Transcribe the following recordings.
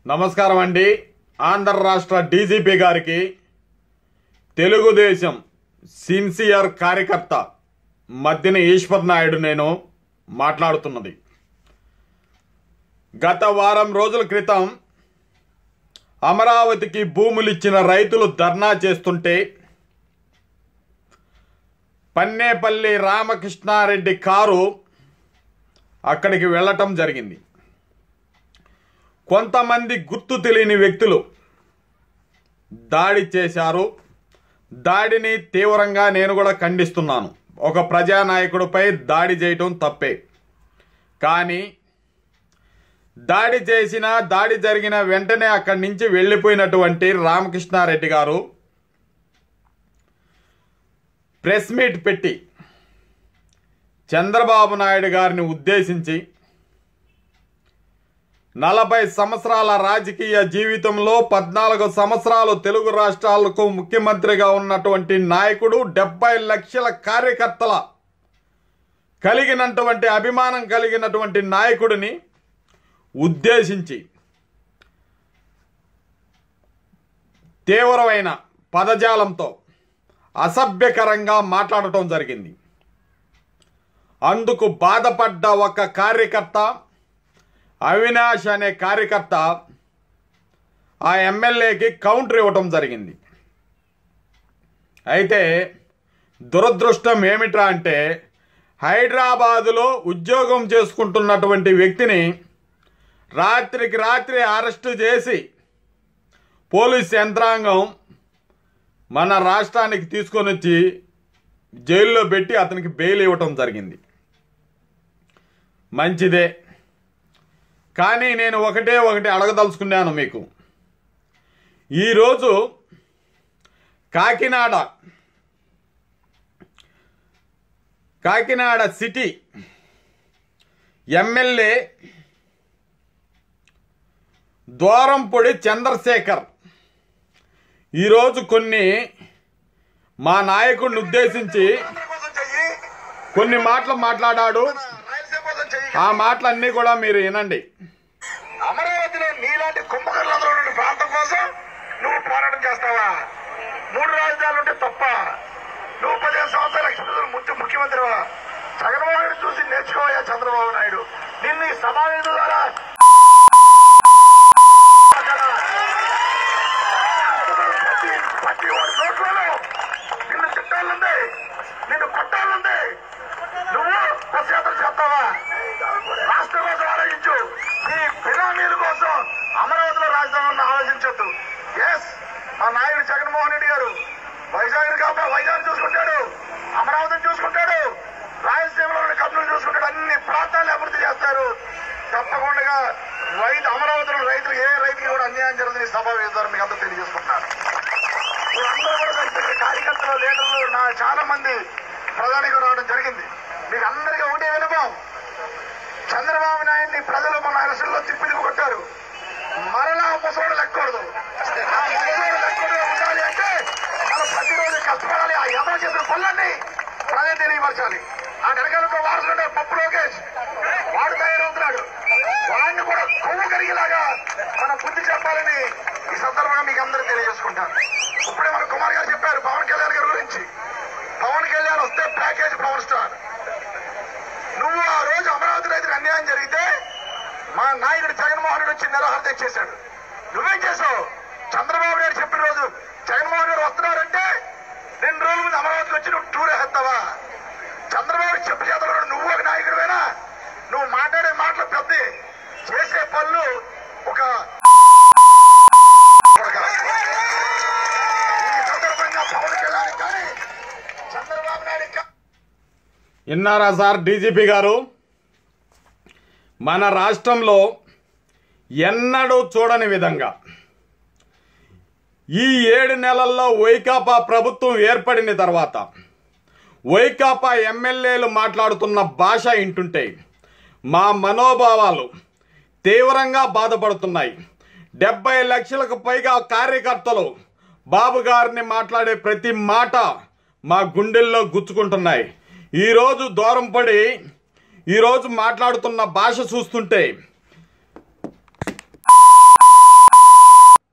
నమస్కారం అండి ఆంధ్ర రాష్ట్ర డీజీపీ గారికి తెలుగుదేశం సిన్సియర్ కార్యకర్త మధ్యన ఈశ్వర్ నాయుడు నేను మాట్లాడుతున్నది గత వారం రోజుల క్రితం అమరావతికి భూములిచ్చిన రైతులు ధర్నా చేస్తుంటే పన్నేపల్లి రామకృష్ణారెడ్డి కారు అక్కడికి వెళ్ళటం జరిగింది కొంతమంది గుర్తు తెలియని వ్యక్తులు దాడి చేశారు దాడిని తీవ్రంగా నేను కూడా ఖండిస్తున్నాను ఒక ప్రజానాయకుడిపై దాడి చేయటం తప్పే కానీ దాడి చేసిన దాడి జరిగిన వెంటనే అక్కడి నుంచి వెళ్ళిపోయినటువంటి రామకృష్ణారెడ్డి గారు ప్రెస్ మీట్ పెట్టి చంద్రబాబు నాయుడు గారిని ఉద్దేశించి నలభై సంవత్సరాల రాజకీయ జీవితంలో పద్నాలుగు సంవత్సరాలు తెలుగు రాష్ట్రాలకు ముఖ్యమంత్రిగా ఉన్నటువంటి నాయకుడు డెబ్బై లక్షల కార్యకర్తల కలిగినటువంటి అభిమానం కలిగినటువంటి నాయకుడిని ఉద్దేశించి తీవ్రమైన పదజాలంతో అసభ్యకరంగా మాట్లాడటం జరిగింది అందుకు బాధపడ్డ ఒక కార్యకర్త అవినాష్ అనే కార్యకర్త ఆ ఎమ్మెల్యేకి కౌంటర్ ఇవ్వటం జరిగింది అయితే దురదృష్టం ఏమిట్రా అంటే హైదరాబాదులో ఉద్యోగం చేసుకుంటున్నటువంటి వ్యక్తిని రాత్రికి రాత్రి అరెస్టు చేసి పోలీస్ యంత్రాంగం మన రాష్ట్రానికి తీసుకొని వచ్చి జైల్లో పెట్టి అతనికి బెయిల్ ఇవ్వటం జరిగింది మంచిదే కానీ నేను ఒకటే ఒకటి అడగదలుచుకున్నాను మీకు ఈరోజు కాకినాడ కాకినాడ సిటీ ఎమ్మెల్యే ద్వారంపొడి చంద్రశేఖర్ ఈరోజు కొన్ని మా నాయకుడిని ఉద్దేశించి కోసం చెయ్యి కొన్ని మాటలు మాట్లాడాడు రాయలసీమ కోసం చెయ్యి ఆ మాటలన్నీ కూడా మీరు వినండి అమరావతిలో నీలాంటి కుంభకర్లందరూ ఉన్న ప్రాంతం కోసం నువ్వు పోరాటం చేస్తావా మూడు రాజధానులు ఉంటే తప్ప నువ్వు పదిహేను సంవత్సరాల ఎక్స్ప్రెస్ ముఖ్య ముఖ్యమంత్రివా జగన్మోహన్ రెడ్డి చూసి నేర్చుకోవయ్యా చంద్రబాబు నాయుడు నిన్ను ఈ సమావేశం ద్వారా ప్రతి ప్రతి వాడి నోట్లలో నిన్ను తిట్టాలంది నిన్ను కొట్టాలంది నువ్వు బస్ యాత్ర చేస్తావా రాష్ట్ర కోసం ఆలోచించు నీ బినామీల కోసం అమరావతిలో రాజధాని ఆలోచించొద్దు ఎస్ మా నాయుడు జగన్మోహన్ రెడ్డి గారు వైజాగ్ కాబట్టి వైజాగ్ చూసుకుంటాడు అమరావతిని చూసుకుంటాడు రాయలసీమలో ఉన్న కంపెనీలు చూసుకుంటాడు అన్ని ప్రాంతాలను అభివృద్ధి చేస్తారు తప్పకుండా రైతు అమరావతిలో రైతులు ఏ రైతుకి కూడా అన్యాయం జరుగుతుంది ఈ సభ ద్వారా మీకు అందరూ తెలియజేసుకుంటున్నాను మీరందరూ కూడా కలిసి కార్యకర్తలు లీడర్లు నా చాలా మంది ప్రధానిగా రావడం జరిగింది మీకు అందరికీ ఒకటే వినపం చంద్రబాబు నాయుడిని ప్రజలు మన అరసుల్లో తిప్పిది కొట్టారు మరలా ముసలోడు లెక్కకూడదు ఆ ముసలోడు లెక్కకూడదు ఉండాలి అంటే మనం ప్రతిరోజు కష్టపడాలి ఆ యమన చేసిన పనులన్నీ ప్రజలు తెలియపరచాలి ఆ వెనకాల వారసుడు పప్పు లోకేష్ వాడు తయారవుతున్నాడు వాడిని కూడా కొవ్వు కరిగేలాగా మనం బుద్ధి చెప్పాలని ఈ సందర్భంగా మీకు అందరూ తెలియజేసుకుంటాను ఇప్పుడే మన కుమార్ గారు చెప్పారు పవన్ కళ్యాణ్ గారి గురించి పవన్ కళ్యాణ్ వస్తే ప్యాకేజ్ పవర్ స్టార్ నువ్వు ఆ రోజు అమరావతి రైతులకు అన్యాయం జరిగితే మా నాయకుడు జగన్మోహన్ రెడ్డి వచ్చి నిరాహార చేశాడు నువ్వేం చేసావు చంద్రబాబు నాయుడు చెప్పిన రోజు జగన్మోహన్ రెడ్డి వస్తున్నారంటే రెండు రోజుల ముందు అమరావతికి వచ్చి నువ్వు టూర్ వేస్తావా చంద్రబాబు చెప్పి చేతలో నువ్వు ఒక నాయకుడివేనా నువ్వు మాట్లాడే మాటలు పెద్ద చేసే పనులు ఒక ఈ సందర్భంగా పవన్ కళ్యాణ్ కానీ చంద్రబాబు నాయుడు కానీ విన్నారా సార్ డీజీపీ గారు మన రాష్ట్రంలో ఎన్నడూ చూడని విధంగా ఈ ఏడు నెలల్లో వైకాపా ప్రభుత్వం ఏర్పడిన తర్వాత వైకాపా ఎమ్మెల్యేలు మాట్లాడుతున్న భాష వింటుంటే మా మనోభావాలు తీవ్రంగా బాధపడుతున్నాయి డెబ్బై లక్షలకు పైగా కార్యకర్తలు బాబు గారిని మాట్లాడే ప్రతి మాట మా గుండెల్లో గుచ్చుకుంటున్నాయి ఈరోజు దూరం పడి ఈరోజు మాట్లాడుతున్న భాష చూస్తుంటే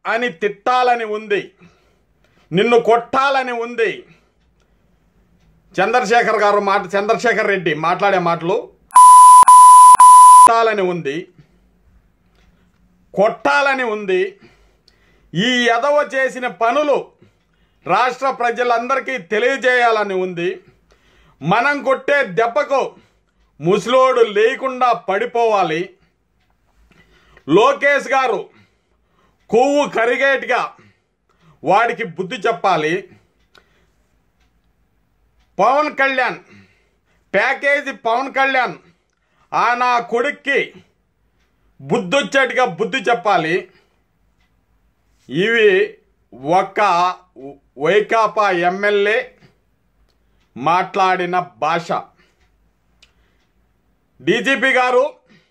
అని తిట్టాలని ఉంది నిన్ను కొట్టాలని ఉంది చంద్రశేఖర్ గారు మాట చంద్రశేఖర్ రెడ్డి మాట్లాడే మాటలు కొట్టాలని ఉంది కొట్టాలని ఉంది ఈ ఎదవ చేసిన పనులు రాష్ట్ర ప్రజలందరికీ తెలియజేయాలని ఉంది మనం కొట్టే దెబ్బకు ముసలోడు లేకుండా పడిపోవాలి లోకేష్ గారు కొవ్వు కరిగేట్టుగా వాడికి బుద్ధి చెప్పాలి పవన్ కళ్యాణ్ ప్యాకేజీ పవన్ కళ్యాణ్ ఆ నా కొడుక్కి బుద్ధి వచ్చేట్టుగా బుద్ధి చెప్పాలి ఇవి ఒక వైకాపా ఎమ్మెల్యే మాట్లాడిన భాష డీజీపీ గారు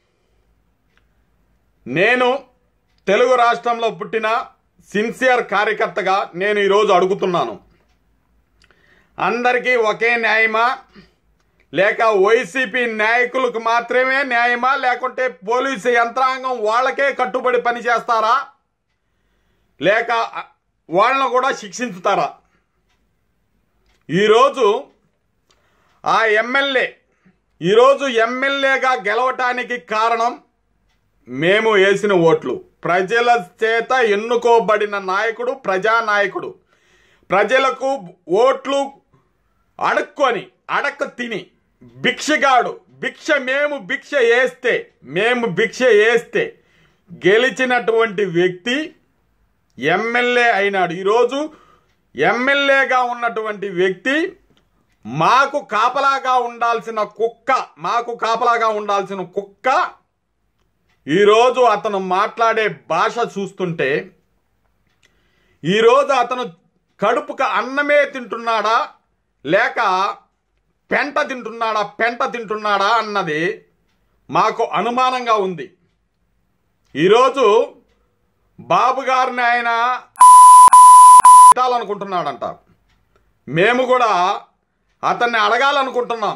నేను తెలుగు రాష్ట్రంలో పుట్టిన సిన్సియర్ కార్యకర్తగా నేను ఈరోజు అడుగుతున్నాను అందరికీ ఒకే న్యాయమా లేక వైసీపీ నాయకులకు మాత్రమే న్యాయమా లేకుంటే పోలీసు యంత్రాంగం వాళ్ళకే కట్టుబడి పనిచేస్తారా లేక వాళ్ళను కూడా శిక్షించుతారా ఈరోజు ఆ ఎమ్మెల్యే ఈరోజు ఎమ్మెల్యేగా గెలవటానికి కారణం మేము వేసిన ఓట్లు ప్రజల చేత ఎన్నుకోబడిన నాయకుడు ప్రజానాయకుడు ప్రజలకు ఓట్లు అడుక్కొని అడక్క తిని భిక్షగాడు భిక్ష మేము భిక్ష వేస్తే మేము భిక్ష వేస్తే గెలిచినటువంటి వ్యక్తి ఎమ్మెల్యే అయినాడు ఈరోజు ఎమ్మెల్యేగా ఉన్నటువంటి వ్యక్తి మాకు కాపలాగా ఉండాల్సిన కుక్క మాకు కాపలాగా ఉండాల్సిన కుక్క ఈరోజు అతను మాట్లాడే భాష చూస్తుంటే ఈరోజు అతను కడుపుకు అన్నమే తింటున్నాడా లేక పెంట తింటున్నాడా పెంట తింటున్నాడా అన్నది మాకు అనుమానంగా ఉంది ఈరోజు బాబు గారిని ఆయన పెట్టాలనుకుంటున్నాడంట మేము కూడా అతన్ని అడగాలనుకుంటున్నాం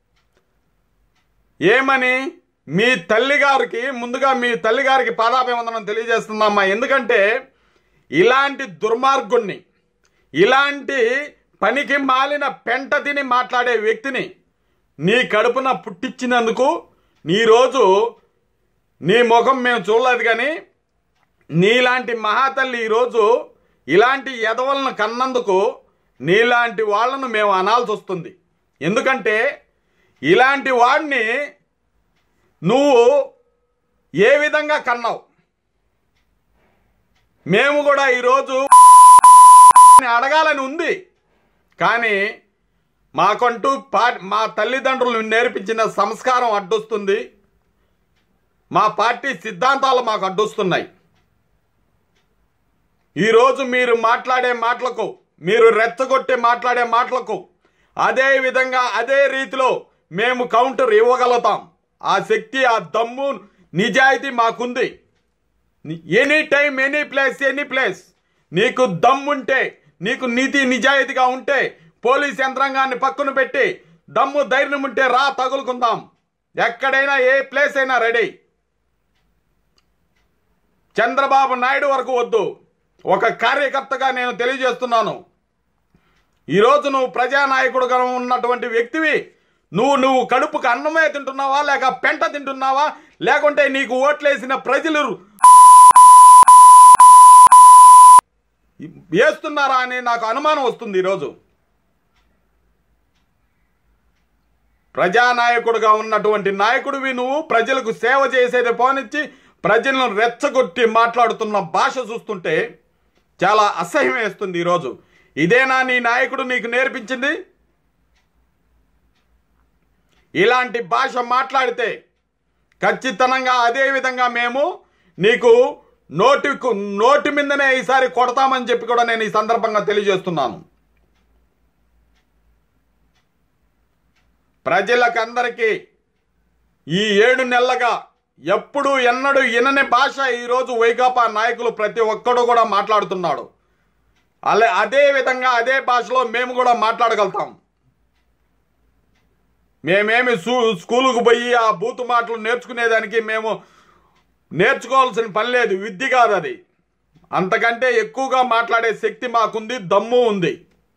ఏమని మీ తల్లి గారికి ముందుగా మీ తల్లి గారికి పాదాభివందనం తెలియజేస్తున్నామ్మా ఎందుకంటే ఇలాంటి దుర్మార్గుణ్ణి ఇలాంటి పనికి మాలిన పెంట తిని మాట్లాడే వ్యక్తిని నీ కడుపున పుట్టించినందుకు నీ రోజు నీ ముఖం మేము చూడలేదు కానీ నీలాంటి మహాతల్లి ఈరోజు ఇలాంటి ఎదవలను కన్నందుకు నీలాంటి వాళ్ళను మేము అనాల్సి వస్తుంది ఎందుకంటే ఇలాంటి వాడిని నువ్వు ఏ విధంగా కన్నావు మేము కూడా ఈరోజు అడగాలని ఉంది కానీ మాకంటూ పా మా తల్లిదండ్రులు నేర్పించిన సంస్కారం అడ్డొస్తుంది మా పార్టీ సిద్ధాంతాలు మాకు అడ్డొస్తున్నాయి ఈరోజు మీరు మాట్లాడే మాటలకు మీరు రెచ్చగొట్టి మాట్లాడే మాటలకు అదే విధంగా అదే రీతిలో మేము కౌంటర్ ఇవ్వగలుగుతాం ఆ శక్తి ఆ దమ్ము నిజాయితీ మాకుంది any time any place any place నీకు దమ్ముంటే నీకు నీతి నిజాయితీగా ఉంటే పోలీస్ యంత్రాంగాన్ని పక్కన పెట్టి దమ్ము ధైర్యం ఉంటే రా తగులుకుందాం ఎక్కడైనా ఏ ప్లేస్ అయినా రెడీ చంద్రబాబు నాయుడు వరకు వద్దు ఒక కార్యకర్తగా నేను తెలియజేస్తున్నాను ఈరోజు నువ్వు ప్రజానాయకుడుగా ఉన్నటువంటి వ్యక్తివి నువ్వు నువ్వు కడుపుకు అన్నమే తింటున్నావా లేక పెంట తింటున్నావా లేకుంటే నీకు ఓట్లేసిన ప్రజలు వేస్తున్నారా అని నాకు అనుమానం వస్తుంది ఈరోజు ప్రజానాయకుడుగా ఉన్నటువంటి నాయకుడివి నువ్వు ప్రజలకు సేవ చేసేది పోనిచ్చి ప్రజలను రెచ్చగొట్టి మాట్లాడుతున్న భాష చూస్తుంటే చాలా అసహ్యం వేస్తుంది ఈరోజు ఇదేనా నీ నాయకుడు నీకు నేర్పించింది ఇలాంటి భాష మాట్లాడితే ఖచ్చితంగా అదే విధంగా మేము నీకు నోటి నోటి మీదనే ఈసారి కొడతామని చెప్పి కూడా నేను ఈ సందర్భంగా తెలియజేస్తున్నాను ప్రజలకందరికీ ఈ ఏడు నెలలుగా ఎప్పుడు ఎన్నడూ వినని భాష ఈరోజు వైకాపా నాయకులు ప్రతి ఒక్కడు కూడా మాట్లాడుతున్నాడు అలా అదే విధంగా అదే భాషలో మేము కూడా మాట్లాడగలుగుతాం మేమేమి సూ స్కూలుకు పోయి ఆ బూతు మాటలు నేర్చుకునేదానికి మేము నేర్చుకోవాల్సిన పని లేదు విద్య కాదు అది అంతకంటే ఎక్కువగా మాట్లాడే శక్తి మాకుంది దమ్ము ఉంది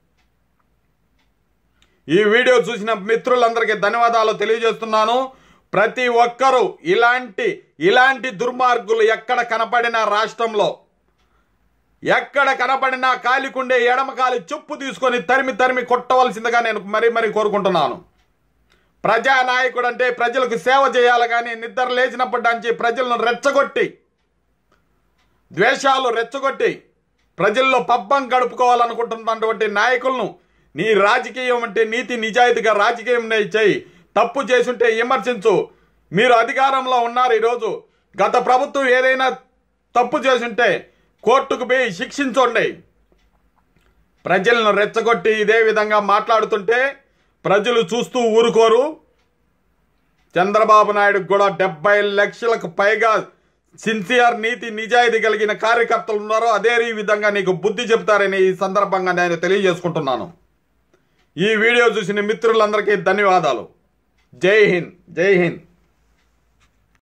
ఈ వీడియో చూసిన మిత్రులందరికీ ధన్యవాదాలు తెలియజేస్తున్నాను ప్రతి ఒక్కరూ ఇలాంటి ఇలాంటి దుర్మార్గులు ఎక్కడ కనపడిన రాష్ట్రంలో ఎక్కడ కనపడినా కాలికుండే ఎడమ కాలి చెప్పు తీసుకొని తరిమి తరిమి కొట్టవలసిందిగా నేను మరీ మరీ కోరుకుంటున్నాను ప్రజానాయకుడు అంటే ప్రజలకు సేవ చేయాలి కానీ నిద్ర లేచినప్పటి నుంచి ప్రజలను రెచ్చగొట్టి ద్వేషాలు రెచ్చగొట్టి ప్రజల్లో పబ్బం గడుపుకోవాలనుకుంటున్నటువంటి నాయకులను నీ రాజకీయం అంటే నీతి నిజాయితీగా రాజకీయం చేయి తప్పు చేసుంటే విమర్శించు మీరు అధికారంలో ఉన్నారు ఈరోజు గత ప్రభుత్వం ఏదైనా తప్పు చేసుంటే కోర్టుకు పోయి శిక్షించండి ప్రజలను రెచ్చగొట్టి ఇదే విధంగా మాట్లాడుతుంటే ప్రజలు చూస్తూ ఊరుకోరు చంద్రబాబు నాయుడు కూడా డెబ్బై లక్షలకు పైగా సిన్సియర్ నీతి నిజాయితీ కలిగిన కార్యకర్తలు ఉన్నారో అదే ఈ విధంగా నీకు బుద్ధి చెప్తారని ఈ సందర్భంగా నేను తెలియజేసుకుంటున్నాను ఈ వీడియో చూసిన మిత్రులందరికీ ధన్యవాదాలు జై హింద్ జై హింద్